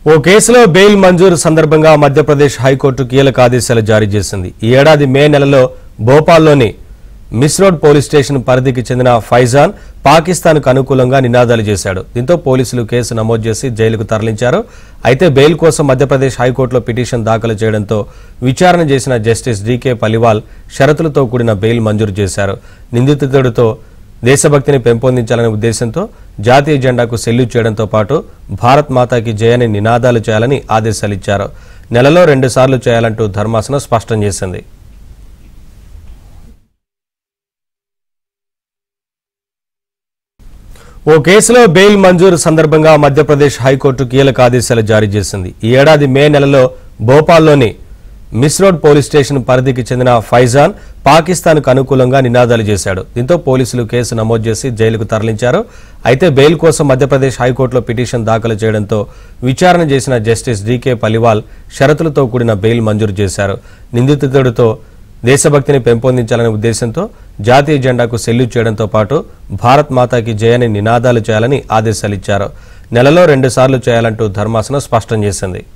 ఓ కేసులో బెయిల్ మంజూరు సందర్భంగా మధ్యప్రదేశ్ హైకోర్టు కీలక ఆదేశాలు జారీ చేసింది ఈ ఏడాది మే నెలలో భోపాల్లోని మిస్ రోడ్ పోలీస్ స్టేషన్ పరిధికి చెందిన ఫైజాన్ పాకిస్తాన్కు అనుకూలంగా నినాదాలు చేశాడు దీంతో పోలీసులు కేసు నమోదు చేసి జైలుకు తరలించారు అయితే బెయిల్ కోసం మధ్యప్రదేశ్ హైకోర్టులో పిటిషన్ దాఖలు చేయడంతో విచారణ చేసిన జస్టిస్ డీకే పలివాల్ షరతులతో కూడిన బెయిల్ మంజూరు చేశారు నిందితుడితో దేశభక్తిని పెంపొందించాలనే ఉద్దేశంతో జాతీయ జెండాకు సెల్యూట్ చేయడంతో పాటు భారత్ మాతాకి జయని నినాదాలు చేయాలని ఆదేశాలు ఇచ్చారు నెలలో రెండు సార్లు చేయాలంటూ ధర్మాసనం స్పష్టం చేసింది ఓ కేసులో బెయిల్ మంజూరు సందర్భంగా మధ్యప్రదేశ్ హైకోర్టు కీలక ఆదేశాలు జారీ చేసింది ఈ ఏడాది మే నెలలో భోపాల్లోని మిస్ రోడ్ పోలీస్ స్టేషన్ పరిధికి చెందిన ఫైజాన్ పాకిస్తాన్కు అనుకూలంగా నినాదాలు చేశాడు దీంతో పోలీసులు కేసు నమోదు చేసి జైలుకు తరలించారు అయితే బెయిల్ కోసం మధ్యప్రదేశ్ హైకోర్టులో పిటిషన్ దాఖలు చేయడంతో విచారణ చేసిన జస్టిస్ డీకే పలివాల్ షరతులతో కూడిన బెయిల్ మంజూరు చేశారు నిందితుడితో దేశభక్తిని పెంపొందించాలనే ఉద్దేశంతో జాతీయ జెండాకు సెల్యూట్ చేయడంతో పాటు భారత్ మాతాకి జయని నినాదాలు చేయాలని ఆదేశాలు ఇచ్చారు నెలలో రెండు సార్లు చేయాలంటూ ధర్మాసనం స్పష్టం చేసింది